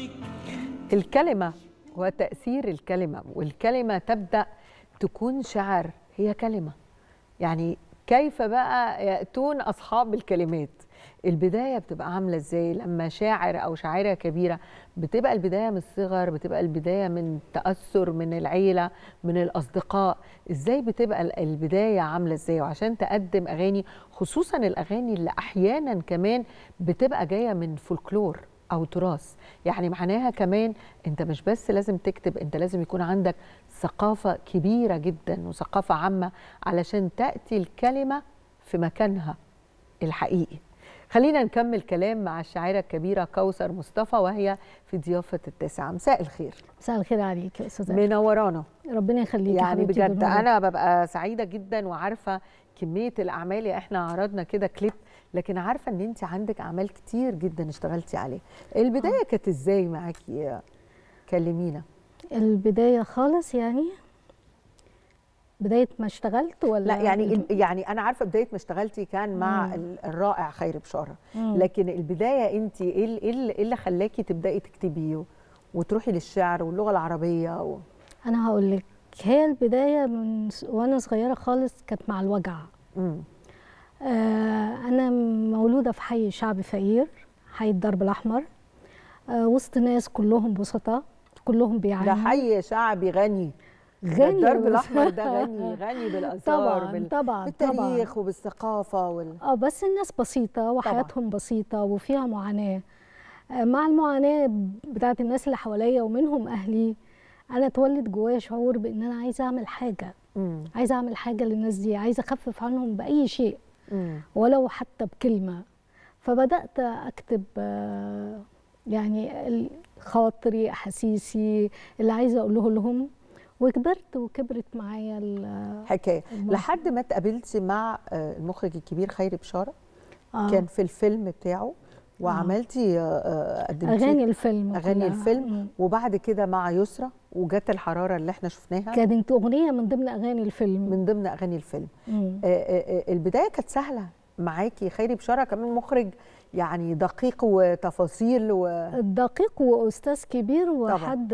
الكلمة وتأثير الكلمة والكلمة تبدأ تكون شعر هي كلمة يعني كيف بقى يأتون أصحاب الكلمات البداية بتبقى عاملة ازاي لما شاعر أو شاعرة كبيرة بتبقى البداية من الصغر بتبقى البداية من تأثر من العيلة من الأصدقاء ازاي بتبقى البداية عاملة ازاي وعشان تقدم أغاني خصوصا الأغاني اللي أحيانا كمان بتبقى جاية من فولكلور او تراث يعني معناها كمان انت مش بس لازم تكتب انت لازم يكون عندك ثقافه كبيره جدا وثقافه عامه علشان تاتي الكلمه في مكانها الحقيقي خلينا نكمل كلام مع الشاعره الكبيره كوثر مصطفى وهي في ضيافه التاسعه مساء الخير مساء الخير عليك يا استاذه منورانا ربنا يخليك يعني بجد انا ببقى سعيده جدا وعارفه كميه الاعمال احنا عرضنا كده كليب لكن عارفه ان انت عندك اعمال كتير جدا اشتغلتي عليها البدايه كانت ازاي معاكي كلمينا البدايه خالص يعني بدايه ما اشتغلت ولا لا يعني يعني انا عارفه بدايه ما اشتغلتي كان مع مم. الرائع خير بشاره مم. لكن البدايه انت ايه ايه اللي خلاكي تبداي تكتبي وتروحي للشعر واللغه العربيه و... انا هقول لك هي البدايه من وانا صغيره خالص كانت مع الوجع مم. آه أنا مولودة في حي شعبي فقير حي الدرب الأحمر آه وسط ناس كلهم بسطاء كلهم بيعانوا ده حي شعبي غني غني الدرب الأحمر ده غني غني بالآثار طبعا بال... طبعا بالتاريخ طبعا. وبالثقافة وال... اه بس الناس بسيطة وحياتهم طبعا. بسيطة وفيها معاناة آه مع المعاناة بتاعت الناس اللي حواليا ومنهم أهلي أنا اتولد جوايا شعور بإن أنا عايزة أعمل حاجة مم. عايزة أعمل حاجة للناس دي عايزة أخفف عنهم بأي شيء مم. ولو حتى بكلمة فبدأت أكتب يعني خاطري أحاسيسي اللي عايزة أقوله لهم وكبرت وكبرت معايا الحكايه لحد ما اتقابلتي مع المخرج الكبير خيري بشاره آه. كان في الفيلم بتاعه وعملتي قدمتي اغاني الفيلم اغاني كلها. الفيلم مم. وبعد كده مع يسرى وجت الحراره اللي احنا شفناها كانت اغنيه من ضمن اغاني الفيلم من ضمن اغاني الفيلم آآ آآ البدايه كانت سهله معاكي خيري بشاره كمان مخرج يعني دقيق وتفاصيل و... دقيق واستاذ كبير وحد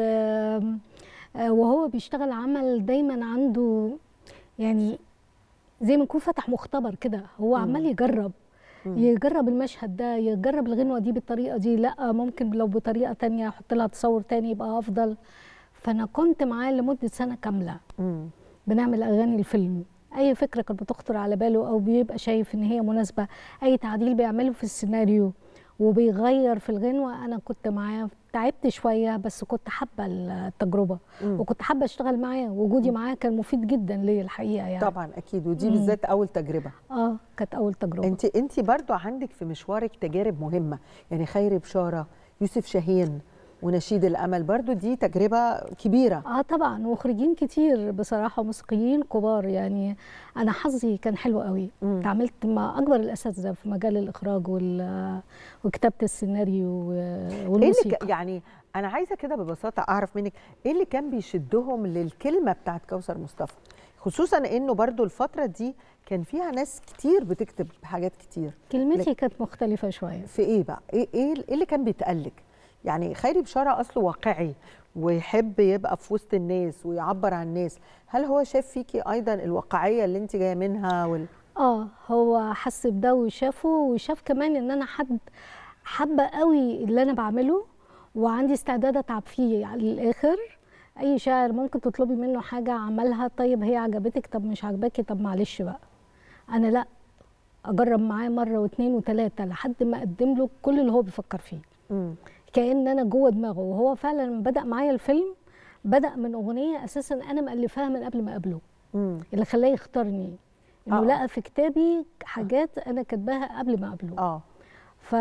وهو بيشتغل عمل دايما عنده يعني زي ما يكون فتح مختبر كده هو عمال يجرب يجرب المشهد ده يجرب الغنوه دي بالطريقه دي لا ممكن لو بطريقه تانية احط لها تصور تاني يبقى افضل فانا كنت معاه لمده سنه كامله مم. بنعمل اغاني الفيلم اي فكره كانت بتخطر على باله او بيبقى شايف ان هي مناسبه اي تعديل بيعمله في السيناريو وبيغير في الغنوه انا كنت معاه تعبت شويه بس كنت حابه التجربه مم. وكنت حابه اشتغل معاه وجودي معاه كان مفيد جدا ليا الحقيقه يعني طبعا اكيد ودي بالذات اول تجربه اه كانت اول تجربه انت انت برضو عندك في مشوارك تجارب مهمه يعني خيري بشاره يوسف شاهين ونشيد الامل برضو دي تجربه كبيره اه طبعا مخرجين كتير بصراحه موسيقيين كبار يعني انا حظي كان حلو قوي اتعاملت مع اكبر الاساتذه في مجال الاخراج وكتابه السيناريو والموسيقى إيه يعني انا عايزه كده ببساطه اعرف منك ايه اللي كان بيشدهم للكلمه بتاعت كوثر مصطفى خصوصا انه برضو الفتره دي كان فيها ناس كتير بتكتب حاجات كتير كلمتي كانت مختلفه شويه في ايه بقى ايه ايه اللي كان بيتقالك يعني خيري بشاره اصله واقعي ويحب يبقى في وسط الناس ويعبر عن الناس هل هو شاف فيكي ايضا الواقعيه اللي انت جايه منها وال... اه هو حس بده وشافه وشاف كمان ان انا حد حابه قوي اللي انا بعمله وعندي استعداد اتعب فيه على الاخر اي شاعر ممكن تطلبي منه حاجه عملها طيب هي عجبتك طب مش عجباكي طب معلش بقى انا لا اجرب معاه مره واثنين وثلاثه لحد ما اقدم له كل اللي هو بيفكر فيه م. كان انا جوه دماغه وهو فعلا بدا معايا الفيلم بدا من اغنيه اساسا انا مالفاها من قبل ما اقابله اللي خلاه يختارني انه آه. لقى في كتابي حاجات انا كاتباها قبل ما اقابله اه ف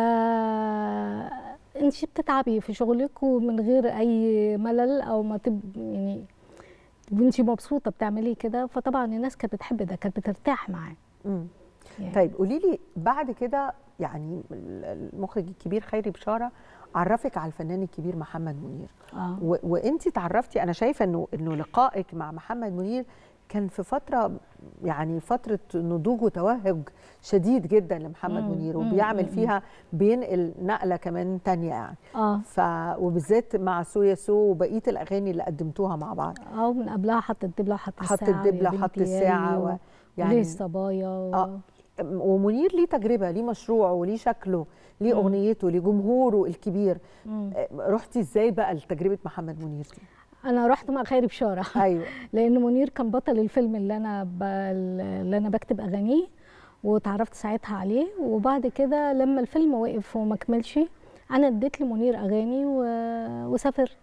انت بتتعبي في شغلك ومن غير اي ملل او ما تب يعني وانت مبسوطه بتعملي كده فطبعا الناس كانت بتحب ده كانت بترتاح معاه يعني. طيب قولي لي بعد كده يعني المخرج الكبير خيري بشاره عرفك على الفنان الكبير محمد منير آه. وانت تعرفتي انا شايفه انه انه لقائك مع محمد منير كان في فتره يعني فتره نضوج وتوهج شديد جدا لمحمد منير وبيعمل فيها بينقل نقله كمان تانية يعني اه ف وبالذات مع سويا سو وبقيه الاغاني اللي قدمتوها مع بعض اه ومن قبلها حط الدبله وحط حط الساعه الدبله يا وحط بنتي الساعه يالي و... و... يعني ليه الصبايا و... آه. ومنير ليه تجربه ليه مشروع وليه شكله ليه اغنيته ليه جمهوره الكبير مم. رحتي ازاي بقى لتجربه محمد منير دي انا رحت مع خيري بشاره ايوه لان منير كان بطل الفيلم اللي انا ب... اللي انا بكتب اغانيه وتعرفت ساعتها عليه وبعد كده لما الفيلم وقف وما كملش انا اديت لمنير اغاني و... وسافرت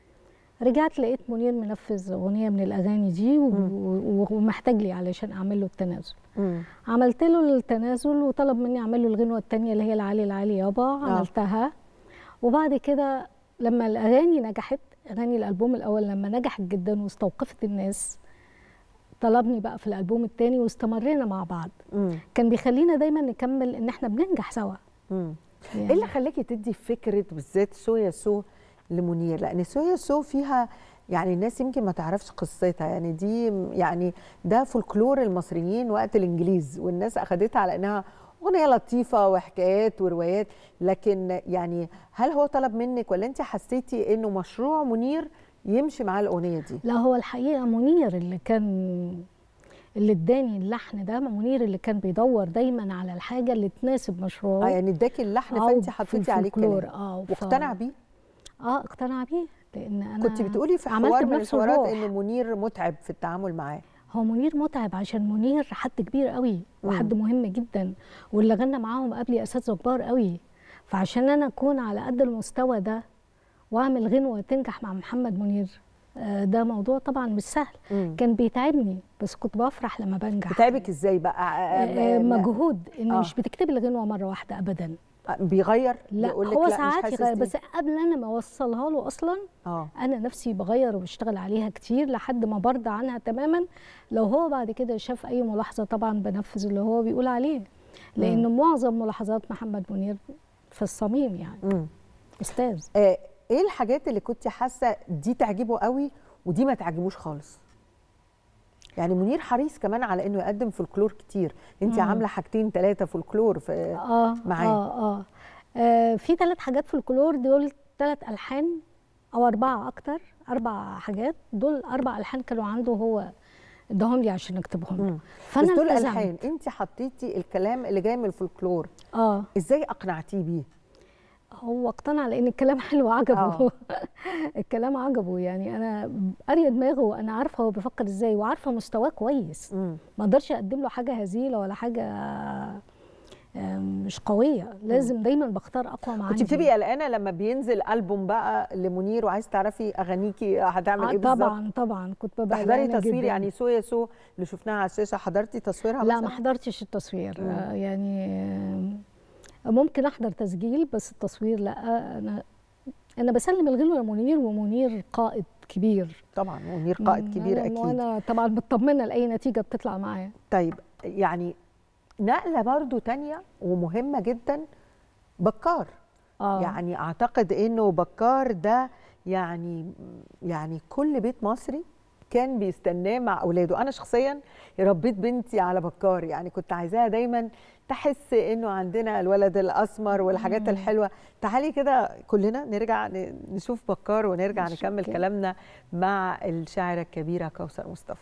رجعت لقيت منير منفذ اغنيه من الاغاني دي و... و... ومحتاج لي علشان اعمل له التنازل مم. عملت له التنازل وطلب مني اعمل له الغنوه الثانيه اللي هي العالي العالي يابا عملتها وبعد كده لما الاغاني نجحت اغاني الالبوم الاول لما نجحت جدا واستوقفت الناس طلبني بقى في الالبوم الثاني واستمرينا مع بعض مم. كان بيخلينا دايما نكمل ان احنا بننجح سوا مم. يعني ايه اللي خلاكي تدي فكره بالذات سويا سو لمنير لان سويا سو فيها يعني الناس يمكن ما تعرفش قصتها يعني دي يعني ده فولكلور المصريين وقت الانجليز والناس اخدتها على انها اغنيه لطيفه وحكايات وروايات لكن يعني هل هو طلب منك ولا انت حسيتي انه مشروع منير يمشي مع الاغنيه دي لا هو الحقيقه منير اللي كان اللي اداني اللحن ده منير اللي كان بيدور دايما على الحاجه اللي تناسب مشروعه اه يعني اداكي اللحن أو فانت في حطيتي عليه الفولكلور، كلام اه ف- واقتنع بيه اه اقتنع بيه لان انا كنت بتقولي في عملت حوار من بنفس الحوارات الروح. ان منير متعب في التعامل معاه هو منير متعب عشان منير حد كبير قوي وحد مهم جدا واللي غنى معاهم قبلي اساتذه كبار قوي فعشان انا اكون على قد المستوى ده واعمل غنوه تنجح مع محمد منير آه، ده موضوع طبعا مش سهل مم. كان بيتعبني بس كنت بفرح لما بنجح بتعبك ازاي بقى آه، آه، مجهود ان آه. مش بتكتبي الغنوه مره واحده ابدا بيغير لا يقول لك هو لا مش ساعات حاسس يغير دي. بس قبل انا ما اوصلها له اصلا اه انا نفسي بغير وبشتغل عليها كتير لحد ما برضى عنها تماما لو هو بعد كده شاف اي ملاحظه طبعا بنفذ اللي هو بيقول عليه لان معظم ملاحظات محمد منير في الصميم يعني مم. استاذ آه ايه الحاجات اللي كنت حاسه دي تعجبه قوي ودي ما تعجبوش خالص يعني منير حريص كمان على انه يقدم فولكلور كتير انت مم. عامله حاجتين ثلاثه فولكلور في اه معاه. اه اه, آه في ثلاث حاجات في الكلور دول ثلاث الحان او اربعه اكتر اربع حاجات دول اربع الحان كانوا عنده هو اداهم لي عشان اكتبهم له مم. فانا بس دول التزمت. الحان انت حطيتي الكلام اللي جاي من الفولكلور اه ازاي اقنعتيه بيه هو اقتنع لان الكلام حلو عجبه آه. الكلام عجبه يعني انا قاريه دماغه وانا عارفه هو بيفكر ازاي وعارفه مستواه كويس مم. ما اقدرش اقدم له حاجه هزيله ولا حاجه آم، مش قويه لازم دايما بختار اقوى ما كنت عندي بتبقي قلقانه لما بينزل البوم بقى لمنير وعايز تعرفي اغانيكي هتعمل آه، ايه بالظبط طبعا طبعا كنت ببقى تحضري قلقانة تصوير جداً. يعني سويا سو اللي شفناها على الشاشه حضرتي تصويرها لا مثلاً؟ ما حضرتش التصوير آه، يعني آم، ممكن احضر تسجيل بس التصوير لا انا انا بسلم الغنوه لمنير ومنير قائد كبير طبعا منير قائد كبير أنا- اكيد وانا طبعا مطمنه لاي نتيجه بتطلع معايا طيب يعني نقله برضو تانية ومهمه جدا بكار اه يعني اعتقد انه بكار ده يعني يعني كل بيت مصري كان بيستناه مع اولاده انا شخصيا ربيت بنتي على بكار يعني كنت عايزاها دايما تحس انه عندنا الولد الاسمر والحاجات الحلوه تعالي كده كلنا نرجع ن- نشوف بكار ونرجع نشوف نكمل كده. كلامنا مع الشاعره الكبيره كوثر مصطفى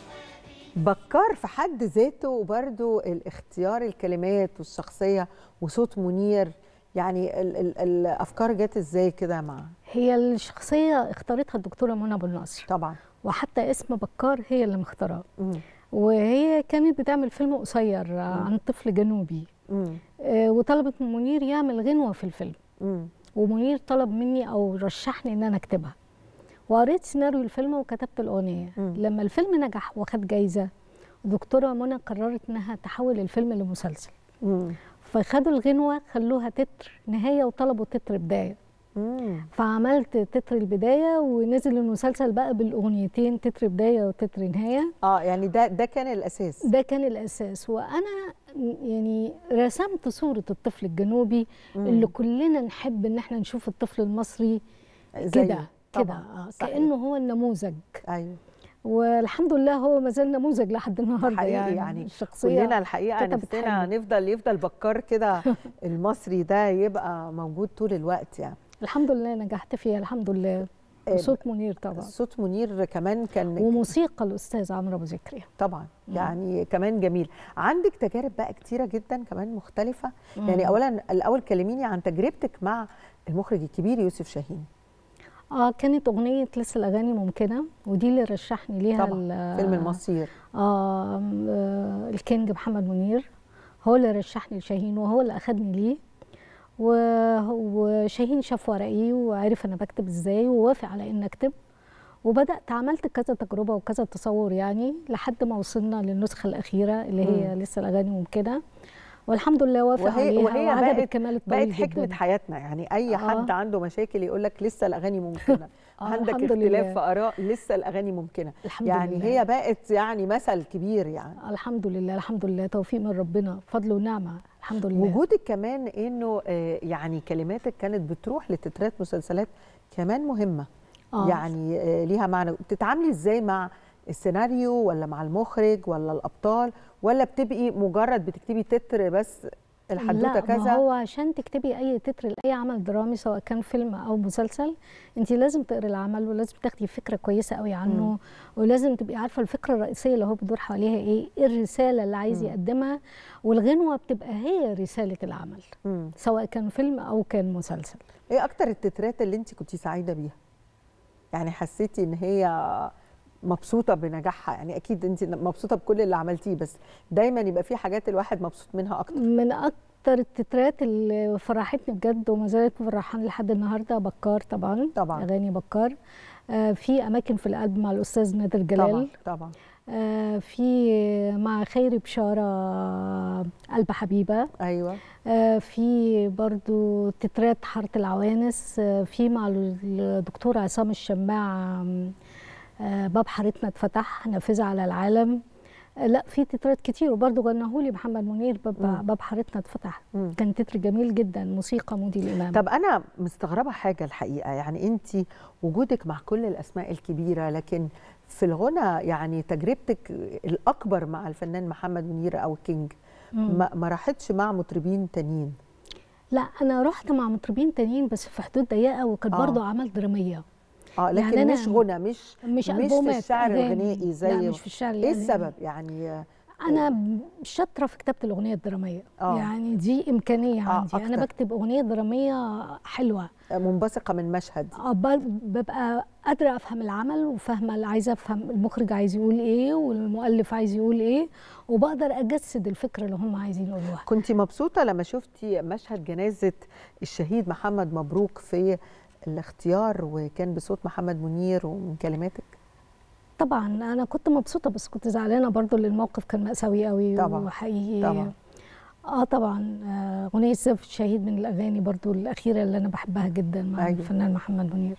بكار في حد ذاته برضو الاختيار الكلمات والشخصيه وصوت منير يعني ال ال الافكار جت ازاي كده مع هي الشخصيه اختارتها الدكتوره منى ابو النصر طبعا وحتى اسم بكار هي اللي مختاراه مم. وهي كانت بتعمل فيلم قصير آه، عن طفل جنوبي مم. آه، وطلبت من منير يعمل غنوه في الفيلم مم. ومنير طلب مني او رشحني ان انا اكتبها وقريت سيناريو الفيلم وكتبت الاغنيه مم. لما الفيلم نجح واخد جايزه الدكتوره منى قررت انها تحول الفيلم لمسلسل مم. فخدوا الغنوه خلوها تتر نهايه وطلبوا تتر بدايه مم. فعملت تتر البدايه ونزل المسلسل بقى بالاغنيتين تتر بدايه وتتر نهايه اه يعني ده ده كان الاساس ده كان الاساس وانا يعني رسمت صوره الطفل الجنوبي مم. اللي كلنا نحب ان احنا نشوف الطفل المصري زيه. كده كده طبعاً. آه، صحيح. كانه هو النموذج ايوه والحمد لله هو ما زال نموذج لحد النهارده حقيقي يعني, يعني الشخصيه كلنا الحقيقه كتبت نفسنا حلو. نفضل يفضل بكار كده المصري ده يبقى موجود طول الوقت يعني الحمد لله نجحت فيها الحمد لله آه، وصوت منير طبعا صوت منير كمان كان وموسيقى الاستاذ عمرو ابو ذكري طبعا مم. يعني كمان جميل عندك تجارب بقى كتيره جدا كمان مختلفه مم. يعني اولا الاول كلميني عن تجربتك مع المخرج الكبير يوسف شاهين اه كانت اغنيه لسه الاغاني ممكنه ودي اللي رشحني ليها طبعا ال- فيلم المصير آه آه، الكينج محمد منير هو اللي رشحني لشاهين وهو اللي اخدني ليه و- وشاهين شاف ورقي وعرف انا بكتب ازاي ووافق على ان اكتب وبدات عملت كذا تجربه وكذا تصور يعني لحد ما وصلنا للنسخه الاخيره اللي هي مم. لسه الاغاني ممكنه والحمد لله وافق وهي عليها وهي وعجبت بقت كمال الطويل بقت حكمه جدا حياتنا يعني اي آه. حد عنده مشاكل يقول لك لسه الاغاني ممكنه آه، عندك الحمد اختلاف لله. في اراء لسه الاغاني ممكنه الحمد يعني لله. هي بقت يعني مثل كبير يعني الحمد لله الحمد لله توفيق من ربنا فضل ونعمه الحمد لله وجودك كمان انه آه، يعني كلماتك كانت بتروح لتترات مسلسلات كمان مهمه آه. يعني آه، ليها معنى بتتعاملي ازاي مع السيناريو ولا مع المخرج ولا الابطال ولا بتبقي مجرد بتكتبي تتر بس الحدوته لا كذا ما هو عشان تكتبي اي تتر لاي عمل درامي سواء كان فيلم او مسلسل انت لازم تقري العمل ولازم تاخدي فكره كويسه قوي عنه مم. ولازم تبقي عارفه الفكره الرئيسيه اللي هو بيدور حواليها ايه ايه الرساله اللي عايز مم. يقدمها والغنوه بتبقى هي رساله العمل مم. سواء كان فيلم او كان مسلسل ايه اكتر التترات اللي انت كنتي سعيده بيها يعني حسيتي ان هي مبسوطه بنجاحها يعني اكيد انت مبسوطه بكل اللي عملتيه بس دايما يبقى في حاجات الواحد مبسوط منها اكتر من اكتر التترات اللي فرحتني بجد وما زالت مفرحاني لحد النهارده بكار طبعا طبعا. اغاني بكار آه في اماكن في القلب مع الاستاذ نادر جلال طبعا طبعا آه، في مع خير بشارة قلب حبيبة ايوه آه، في برضو تترات حارة العوانس آه، في مع الدكتور عصام الشماع آم، آه، باب حارتنا اتفتح نافذة على العالم آه، لا في تترات كتير وبرضو غناهولي محمد منير مم. باب, باب حارتنا اتفتح مم. كان تتر جميل جدا موسيقى مودي الإمام طب انا مستغربه حاجه الحقيقه يعني انت وجودك مع كل الاسماء الكبيره لكن في الغنى يعني تجربتك الاكبر مع الفنان محمد منير او كينج مم. ما, ما راحتش مع مطربين تانيين لا أنا رحت مع مطربين تانيين بس في حدود ضيقة وكانت آه. برضو عمل درامية اه لكن يعني مش أنا- غنى مش مش مش في ألبومات، الشعر أغاني. الغنائي زي لا مش في الشعر ايه الغنائي. السبب يعني انا شاطره في كتابه الاغنيه الدراميه آه. يعني دي امكانيه آه، عندي انا أكتر. بكتب اغنيه دراميه حلوه منبثقه من مشهد آه، ب- ببقى قادره افهم العمل وفاهمه اللي عايزه افهم المخرج عايز يقول ايه والمؤلف عايز يقول ايه وبقدر اجسد الفكره اللي هم عايزين يقولوها كنت مبسوطه لما شفتي مشهد جنازه الشهيد محمد مبروك في الاختيار وكان بصوت محمد منير ومن كلماتك طبعا انا كنت مبسوطه بس كنت زعلانه برضو لان الموقف كان مأساوي قوي طبعاً، وحقيقي طبعاً. اه طبعا آه، اغنيه سيف الشهيد من الاغاني برضو الاخيره اللي انا بحبها جدا مع أيوة. الفنان محمد منير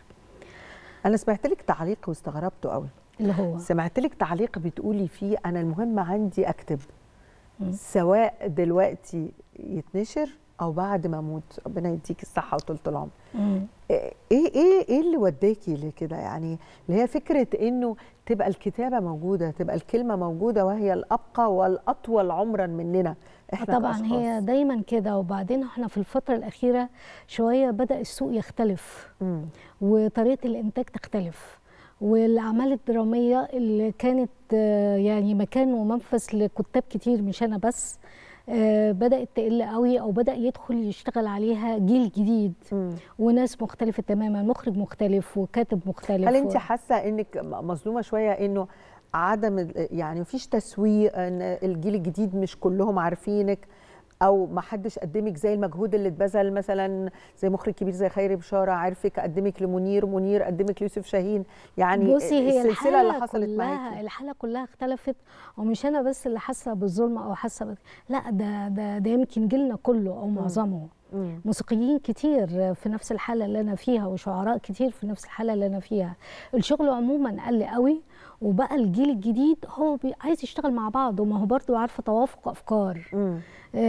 انا سمعت لك تعليق واستغربته قوي اللي هو سمعت لك تعليق بتقولي فيه انا المهم عندي اكتب مم. سواء دلوقتي يتنشر او بعد ما اموت ربنا يديك الصحه وطولة العمر مم. ايه ايه ايه اللي وداكي لكده يعني اللي هي فكره انه تبقى الكتابه موجوده تبقى الكلمه موجوده وهي الابقى والاطول عمرا مننا احنا طبعا كأشخاص. هي دايما كده وبعدين احنا في الفترة الأخيرة شوية بدأ السوق يختلف مم. وطريقة الإنتاج تختلف والأعمال الدرامية اللي كانت آه، يعني مكان ومنفذ لكتاب كتير مش أنا بس آه، بدأت تقل قوي أو بدأ يدخل يشتغل عليها جيل جديد مم. وناس مختلفة تماما مخرج مختلف وكاتب مختلف هل انت و- حاسه انك مظلومه شويه انه عدم ال- يعني مفيش تسويق ان الجيل الجديد مش كلهم عارفينك او ما حدش قدمك زي المجهود اللي اتبذل مثلا زي مخرج كبير زي خيري بشاره عارفك قدمك لمنير منير قدمك ليوسف شاهين يعني بصي هي السلسله الحالة اللي حصلت كلها معاكي الحالة كلها اختلفت ومش أنا بس اللي حاسة بالظلم أو حاسة ب... لا ده ده ده يمكن جيلنا كله أو معظمه مم. موسيقيين كتير في نفس الحالة اللي أنا فيها وشعراء كتير في نفس الحالة اللي أنا فيها الشغل عموما قل قوي وبقى الجيل الجديد هو بي... عايز يشتغل مع بعض وما هو برضو عارفة توافق أفكار مم.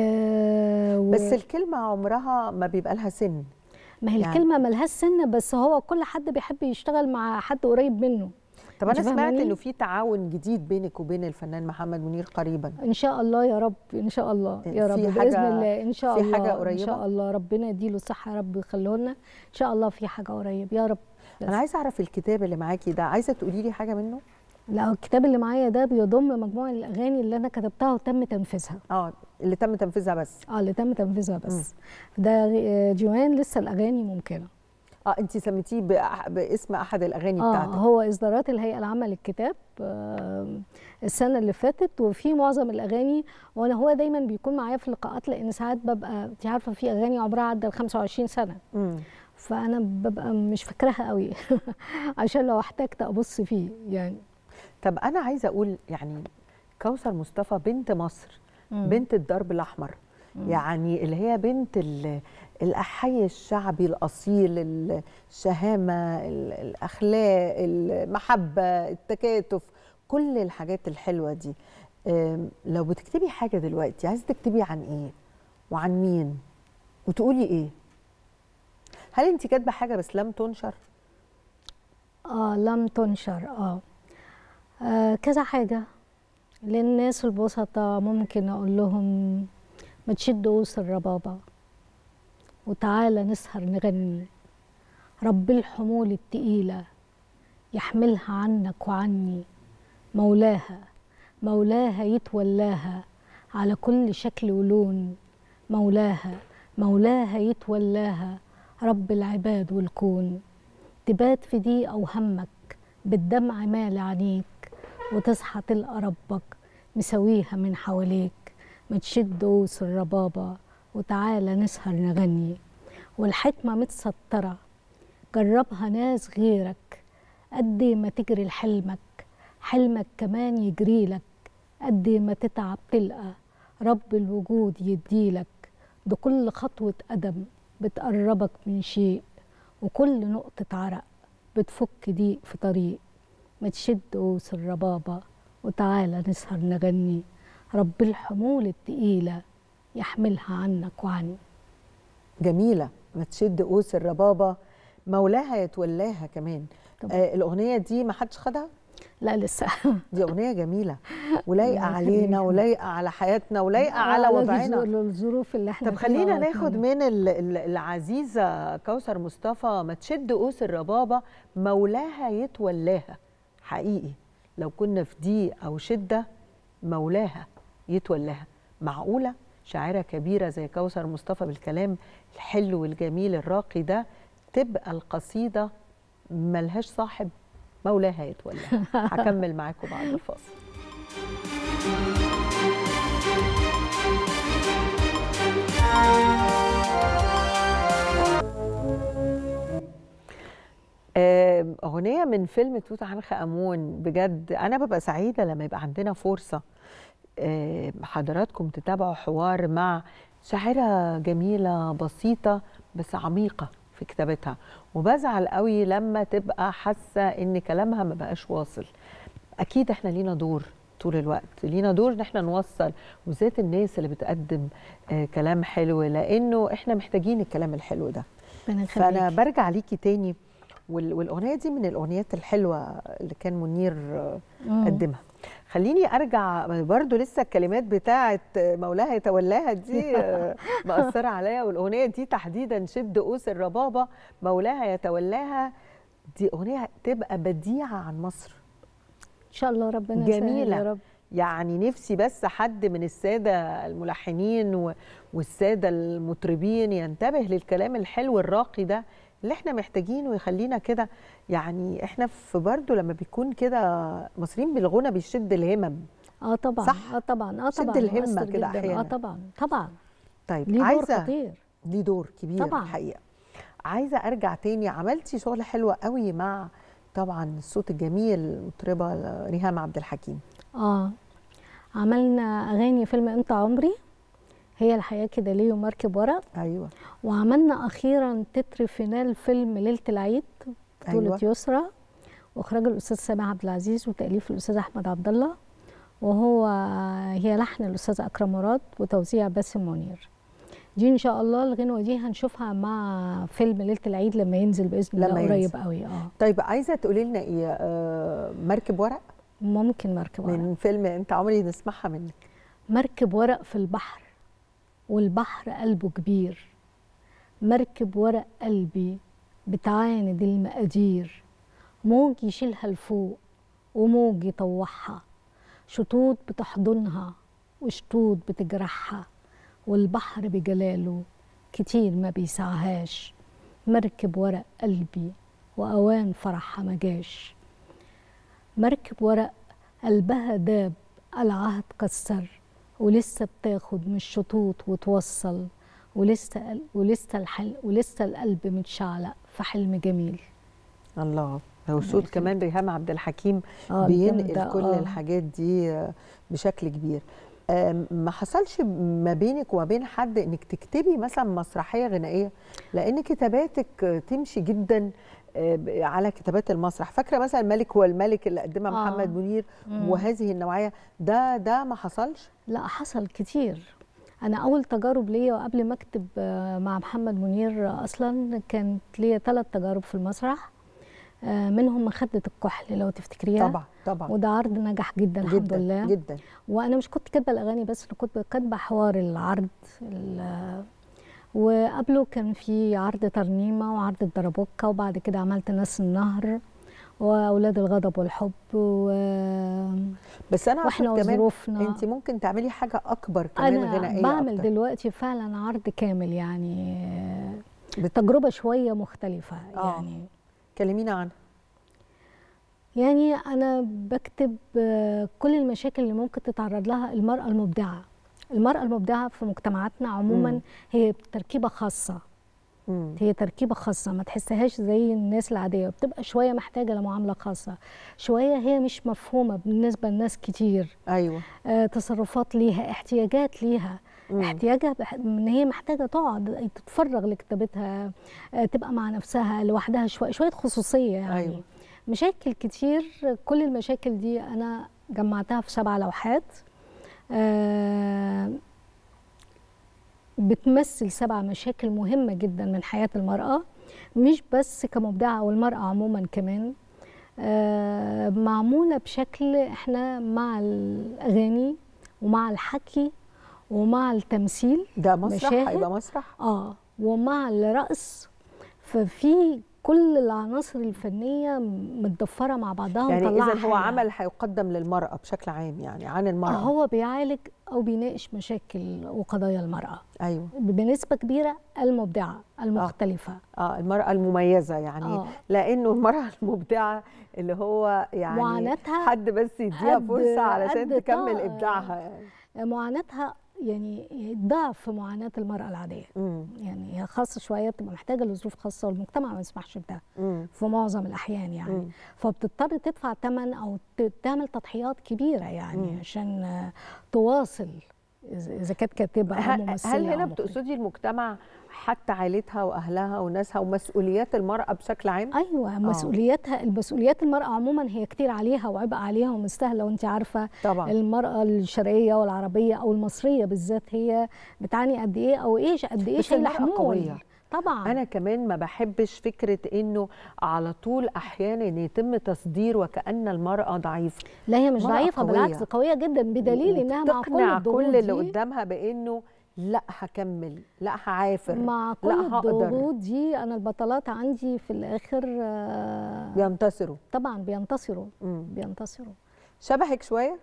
آه و... بس الكلمه عمرها ما بيبقى لها سن ما هي يعني- الكلمة ملهاش سن بس هو كل حد بيحب يشتغل مع حد قريب منه طب انا سمعت انه في تعاون جديد بينك وبين الفنان محمد منير قريبا ان شاء الله يا رب ان شاء الله يا رب باذن الله ان شاء في الله حاجه قريبه ان شاء الله ربنا يديله الصحه يا رب ويخليه لنا ان شاء الله في حاجه قريب يا رب بس. انا عايزه اعرف الكتاب اللي معاكي ده عايزه تقولي لي حاجه منه لا الكتاب اللي معايا ده بيضم مجموعه الاغاني اللي انا كتبتها وتم تنفيذها اه اللي تم تنفيذها بس اه اللي تم تنفيذها بس م. ده ديوان لسه الاغاني ممكنه اه انت سميتيه باسم احد الاغاني آه بتاعتك هو اصدارات الهيئه العامه للكتاب آه السنه اللي فاتت وفي معظم الاغاني وانا هو دايما بيكون معايا في اللقاءات لان ساعات ببقى انت عارفه في اغاني عمرها عدى ال 25 سنه م. فانا ببقى مش فاكراها قوي عشان لو احتجت ابص فيه يعني طب انا عايزه اقول يعني كوثر مصطفى بنت مصر مم. بنت الدرب الاحمر مم. يعني اللي هي بنت الاحي الشعبي الاصيل الشهامه الاخلاق المحبه التكاتف كل الحاجات الحلوه دي لو بتكتبي حاجه دلوقتي عايزه تكتبي عن ايه وعن مين وتقولي ايه هل انت كاتبه حاجه بس لم تنشر اه لم تنشر اه, آه كذا حاجه للناس البسطة ممكن أقول لهم ما تشدوا قوس الربابة وتعالى نسهر نغني رب الحمول التقيلة يحملها عنك وعني مولاها مولاها يتولاها على كل شكل ولون مولاها مولاها يتولاها رب العباد والكون تبات في دي أو همك بالدمع مال عينيك وتصحى تلقى ربك مسويها من حواليك ما تشد قوس الربابة وتعالى نسهر نغني والحكمة متسترة جربها ناس غيرك قد ما تجري لحلمك حلمك كمان يجريلك قد ما تتعب تلقى رب الوجود يديلك ده كل خطوة قدم بتقربك من شيء وكل نقطة عرق بتفك ضيق في طريق ما تشد قوس الربابة وتعالى نسهر نغني رب الحمول التقيلة يحملها عنك وعني جميلة ما تشد قوس الربابة مولاها يتولاها كمان آه الأغنية دي ما حدش خدها؟ لا لسه دي أغنية جميلة ولايقة علينا ولايقة على حياتنا ولايقة على وضعنا الظروف اللي احنا طب خلينا ناخد من العزيزة كوثر مصطفى ما تشد قوس الربابة مولاها يتولاها حقيقي لو كنا في ضيق او شده مولاها يتولاها معقوله شاعره كبيره زي كوثر مصطفى بالكلام الحلو والجميل الراقي ده تبقى القصيده ملهاش صاحب مولاها يتولاها هكمل معاكم بعد الفاصل أغنية من فيلم توت عنخ آمون بجد أنا ببقى سعيدة لما يبقى عندنا فرصة حضراتكم تتابعوا حوار مع شاعرة جميلة بسيطة بس عميقة في كتابتها وبزعل قوي لما تبقى حاسة إن كلامها ما بقاش واصل أكيد إحنا لينا دور طول الوقت لينا دور ان احنا نوصل وذات الناس اللي بتقدم كلام حلو لانه احنا محتاجين الكلام الحلو ده فانا برجع ليكي تاني والاغنيه دي من الاغنيات الحلوه اللي كان منير قدمها خليني ارجع برضو لسه الكلمات بتاعه مولاها يتولاها دي مأثره عليا والاغنيه دي تحديدا شد قوس الربابه مولاها يتولاها دي اغنيه تبقى بديعه عن مصر ان شاء الله ربنا جميله يا رب يعني نفسي بس حد من الساده الملحنين والساده المطربين ينتبه للكلام الحلو الراقي ده اللي احنا محتاجينه يخلينا كده يعني احنا في برضه لما بيكون كده مصريين بالغنى بيشد الهمم اه طبعا صح اه طبعا اه طبعا شد الهمه كده احيانا اه طبعا طبعا طيب ليه عايزه دور خطير ليه دور كبير طبعا الحقيقه عايزه ارجع تاني عملتي شغل حلو قوي مع طبعا الصوت الجميل المطربه ريهام عبد الحكيم اه عملنا اغاني فيلم انت عمري هي الحياه كده ليه ومركب ورق ايوه وعملنا اخيرا تتر فينال فيلم ليله العيد بطوله أيوة. يسرى واخراج الاستاذ سامح عبد العزيز وتاليف الاستاذ احمد عبد الله وهو هي لحن الاستاذ اكرم مراد وتوزيع باسم منير دي ان شاء الله الغنوه دي هنشوفها مع فيلم ليله العيد لما ينزل باذن الله قريب قوي اه طيب عايزه تقولي لنا ايه آه مركب ورق ممكن مركب ورق من فيلم انت عمري نسمعها منك مركب ورق في البحر والبحر قلبه كبير مركب ورق قلبي بتعاند المقادير موج يشيلها لفوق وموج يطوعها شطوط بتحضنها وشطوط بتجرحها والبحر بجلاله كتير ما بيسعهاش مركب ورق قلبي وأوان فرحها مجاش مركب ورق قلبها داب العهد كسر ولسه بتاخد من الشطوط وتوصل ولسه ولسه الحل ولسه القلب متشعلق في حلم جميل الله وصوت كمان ريهام عبد الحكيم آه بينقل كل آه. الحاجات دي بشكل كبير ما حصلش ما بينك وما بين حد انك تكتبي مثلا مسرحيه غنائيه لان كتاباتك تمشي جدا على كتابات المسرح فاكره مثلا الملك هو الملك اللي قدمها آه. محمد منير مم. وهذه النوعيه ده ده ما حصلش لا حصل كتير انا اول تجارب ليا وقبل ما اكتب مع محمد منير اصلا كانت ليا ثلاث تجارب في المسرح منهم مخدة الكحل لو تفتكريها طبعا طبعا وده عرض نجح جدا, جداً الحمد لله جدا وانا مش كنت كاتبه الاغاني بس انا كنت كاتبه حوار العرض وقبله كان في عرض ترنيمه وعرض الدربوكه وبعد كده عملت ناس النهر واولاد الغضب والحب و بس انا واحنا وظروفنا انت ممكن تعملي حاجه اكبر كمان أنا غنائيه بعمل أكتر. دلوقتي فعلا عرض كامل يعني بتجربه شويه مختلفه آه. يعني كلمينا عنها يعني انا بكتب كل المشاكل اللي ممكن تتعرض لها المراه المبدعه المراه المبدعه في مجتمعاتنا عموما مم. هي تركيبه خاصه مم. هي تركيبه خاصه ما تحسهاش زي الناس العاديه بتبقى شويه محتاجه لمعامله خاصه شويه هي مش مفهومه بالنسبه لناس كتير ايوه آه تصرفات ليها احتياجات ليها مم. احتياجها بح- ان هي محتاجه تقعد تتفرغ لكتابتها آه، تبقى مع نفسها لوحدها شويه شويه خصوصيه يعني أيوة. مشاكل كتير كل المشاكل دي انا جمعتها في سبع لوحات آه، بتمثل سبع مشاكل مهمه جدا من حياه المراه مش بس كمبدعه او المراه عموما كمان آه، معموله بشكل احنا مع الاغاني ومع الحكي ومع التمثيل ده مسرح مشاهد. هيبقى مسرح اه ومع الرقص ففي كل العناصر الفنيه متضفره مع بعضها يعني ومطلعة اذا هو حاجة. عمل هيقدم للمراه بشكل عام يعني عن المراه هو بيعالج او بيناقش مشاكل وقضايا المراه ايوه بنسبه كبيره المبدعه المختلفه اه المراه المميزه يعني آه. لانه المراه المبدعه اللي هو يعني معاناتها حد بس يديها قد- فرصه علشان قد تكمل طا- ابداعها يعني معاناتها يعني ضعف معاناه المراه العاديه مم. يعني هي خاصه شويه بتبقى محتاجه لظروف خاصه والمجتمع ما يسمحش بده مم. في معظم الاحيان يعني مم. فبتضطر تدفع ثمن او ت- تعمل تضحيات كبيره يعني مم. عشان آه، تواصل إذا إذا كانت كاتبه او هل ممثله هل أو هنا مخرجة. بتقصدي المجتمع حتى عائلتها واهلها وناسها ومسؤوليات المراه بشكل عام ايوه مسؤولياتها المسؤوليات المراه عموما هي كتير عليها وعبء عليها ومش سهله وانت عارفه طبعا المراه الشرقيه والعربيه او المصريه بالذات هي بتعاني قد ايه او ايش قد ايه بس شايله المرأة حمول قوية. طبعا انا كمان ما بحبش فكره انه على طول احيانا يتم تصدير وكان المراه ضعيفه لا هي مش مرأة ضعيفه قوية. بالعكس قويه جدا بدليل انها مع كل تقنع الضغوط كل اللي دي قدامها بانه لا هكمل لا هعافر مع كل لا هقدر الضغوط دي انا البطلات عندي في الاخر آه، ينتصروا طبعا بينتصروا مم. بينتصروا شبهك شويه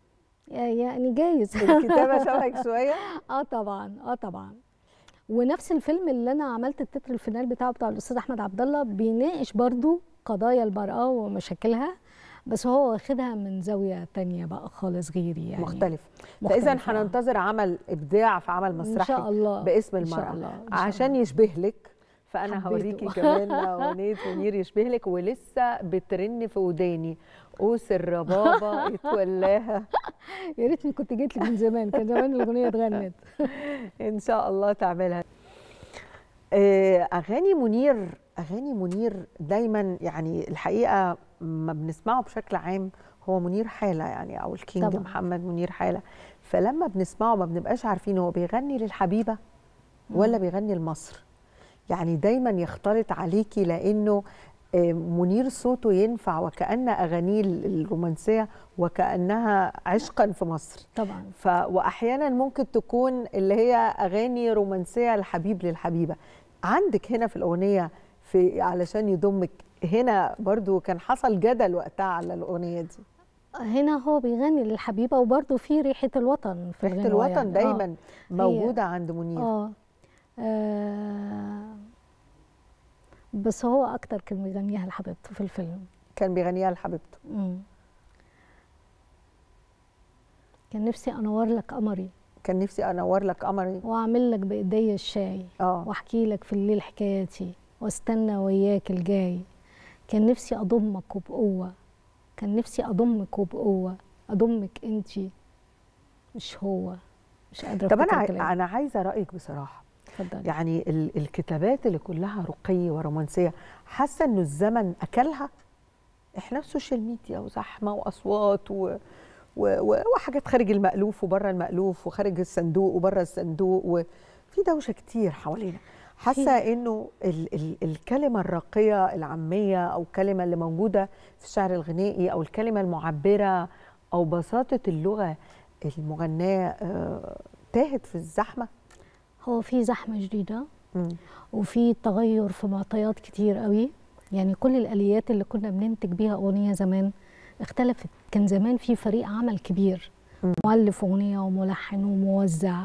يعني جايز الكتابه شبهك شويه اه طبعا اه طبعا ونفس الفيلم اللي انا عملت التتر الفينال بتاعه بتاع الاستاذ احمد عبد الله بيناقش برضو قضايا المراه ومشاكلها بس هو واخدها من زاويه تانية بقى خالص غيري يعني مختلف فاذا مختلفة. هننتظر عمل ابداع في عمل ان مسرحي شاء الله باسم إن شاء المراه الله، إن شاء عشان الله. يشبه لك فانا حبيته. هوريكي كمان اغنيه منير يشبه لك ولسه بترن في وداني قوس الربابه يتولاها يا ريتني كنت جيت لك من زمان كان زمان الاغنيه اتغنت ان شاء الله تعملها آه، اغاني منير اغاني منير دايما يعني الحقيقه ما بنسمعه بشكل عام هو منير حاله يعني او الكينج طبعاً. محمد منير حاله فلما بنسمعه ما بنبقاش عارفين هو بيغني للحبيبه ولا بيغني لمصر يعني دايما يختلط عليكي لانه منير صوته ينفع وكأن أغانيه الرومانسية وكأنها عشقا في مصر طبعا ف وأحيانا ممكن تكون اللي هي أغاني رومانسية الحبيب للحبيبة عندك هنا في الأغنية في علشان يضمك هنا برضو كان حصل جدل وقتها على الأغنية دي هنا هو بيغني للحبيبة وبرضه في ريحة الوطن في ريحة الوطن يعني. دايما آه. موجودة عند منير آه. آه بس هو اكتر كان بيغنيها لحبيبته في الفيلم كان بيغنيها لحبيبته كان نفسي انور لك قمري كان نفسي انور لك قمري واعمل لك بايديا الشاي اه واحكي لك في الليل حكاياتي واستنى وياك الجاي كان نفسي اضمك وبقوه كان نفسي اضمك وبقوه اضمك انتي مش هو مش قادره طب انا انا عايزه رايك بصراحه اتفضلي يعني الكتابات اللي كلها رقي ورومانسيه حاسه انه الزمن اكلها احنا في السوشيال ميديا وزحمه واصوات و... و... وحاجات خارج المألوف وبره المألوف وخارج الصندوق وبره الصندوق وفي دوشه كتير حوالينا حاسه انه ال... ال... الكلمه الراقيه العاميه او الكلمه اللي موجوده في الشعر الغنائي او الكلمه المعبره او بساطه اللغه المغناه آه... تاهت في الزحمه هو في زحمه شديده وفي تغير في معطيات كتير قوي يعني كل الاليات اللي كنا بننتج بيها اغنيه زمان اختلفت كان زمان في فريق عمل كبير م. مؤلف اغنيه وملحن وموزع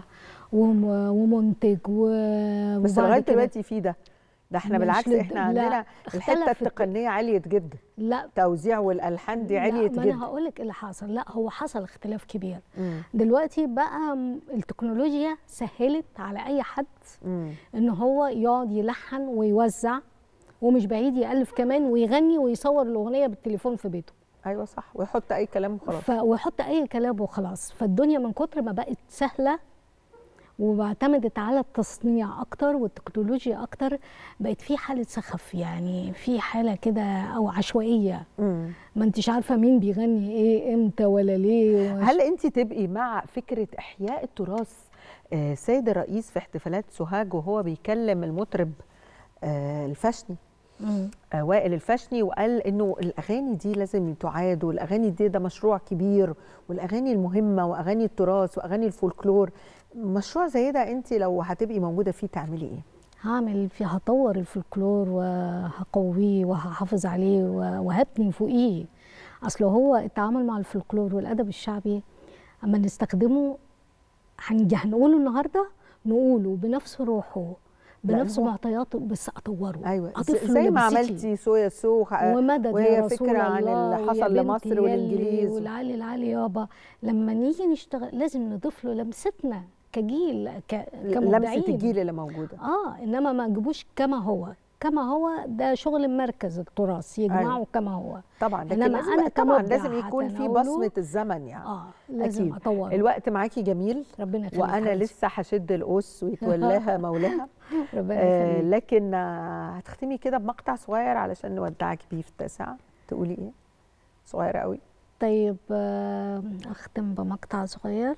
ومنتج و بس لغايه دلوقتي في ده ده احنا بالعكس احنا عندنا الحته التقنيه عليت جدا لا توزيع والالحان دي عليت جدا ما انا هقول لك اللي حصل لا هو حصل اختلاف كبير مم. دلوقتي بقى التكنولوجيا سهلت على اي حد مم. ان هو يقعد يلحن ويوزع ومش بعيد يالف كمان ويغني ويصور الاغنيه بالتليفون في بيته ايوه صح ويحط اي كلام وخلاص ف... ويحط اي كلام وخلاص فالدنيا من كتر ما بقت سهله واعتمدت على التصنيع اكتر والتكنولوجيا اكتر بقت في حاله سخف يعني في حاله كده او عشوائيه مم. ما انتش عارفه مين بيغني ايه امتى ولا ليه وش... هل انت تبقي مع فكره احياء التراث آه سيد الرئيس في احتفالات سوهاج وهو بيكلم المطرب آه الفشني آه وائل الفشني وقال انه الاغاني دي لازم تعاد والاغاني دي ده مشروع كبير والاغاني المهمه واغاني التراث واغاني الفولكلور مشروع زي ده انت لو هتبقي موجوده فيه تعملي ايه هعمل فيه هطور الفولكلور وهقويه وهحافظ عليه وهبني فوقيه اصل هو التعامل مع الفولكلور والادب الشعبي اما نستخدمه هنجي هنقوله النهارده نقوله بنفس روحه بنفس معطياته بس اطوره ايوه زي ما عملتي سويا سو ومدد وهي يا رسول فكره عن الله اللي حصل لمصر والانجليز والعلي العلي يابا لما نيجي نشتغل لازم نضيف له لمستنا كجيل ك... كمبدعين لمسه الجيل اللي موجوده اه انما ما نجيبوش كما هو كما هو ده شغل مركز التراث يجمعه أيوة. كما هو طبعا لكن انما لازم انا طبعا لازم يكون في بصمه الزمن يعني اه لازم أكيد. اطور الوقت معاكي جميل ربنا يخليك وانا حاجة. لسه هشد القوس ويتولاها مولاها ربنا آه يخليك لكن آه هتختمي كده بمقطع صغير علشان نودعك بيه في التاسعه تقولي ايه صغير قوي طيب آه اختم بمقطع صغير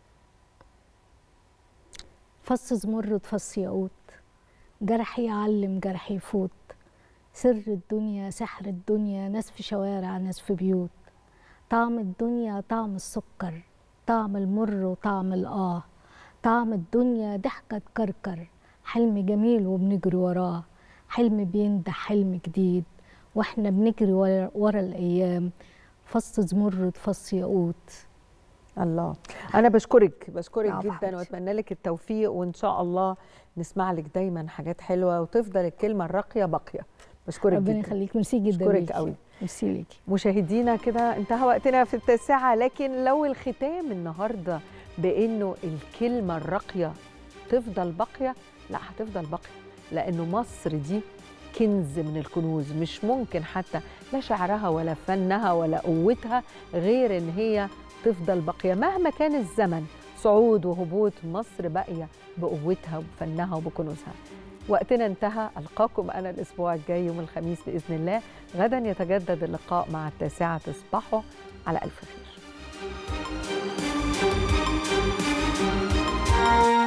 فص زمرد فص ياقوت جرح يعلم جرح يفوت سر الدنيا سحر الدنيا ناس في شوارع ناس في بيوت طعم الدنيا طعم السكر طعم المر وطعم الآه طعم الدنيا ضحكة تكركر حلم جميل وبنجري وراه حلم بيندح حلم جديد واحنا بنجري ورا, ورا الأيام فص زمرد فص ياقوت الله انا بشكرك بشكرك عفو جدا حبيبتي. واتمنى لك التوفيق وان شاء الله نسمع لك دايما حاجات حلوه وتفضل الكلمه الراقيه باقيه بشكرك ربنا جدا يخليك ميرسي جدا أشكرك ليكي. قوي. ميرسي ليكي مشاهدينا كده انتهى وقتنا في التاسعة لكن لو الختام النهاردة بأنه الكلمة الراقية تفضل باقية لا هتفضل باقية لأنه مصر دي كنز من الكنوز مش ممكن حتى لا شعرها ولا فنها ولا قوتها غير ان هي تفضل باقية مهما كان الزمن صعود وهبوط مصر باقية بقوتها وبفنها وبكنوزها وقتنا انتهى ألقاكم أنا الأسبوع الجاي يوم الخميس بإذن الله غدا يتجدد اللقاء مع التاسعة تصبحوا على ألف خير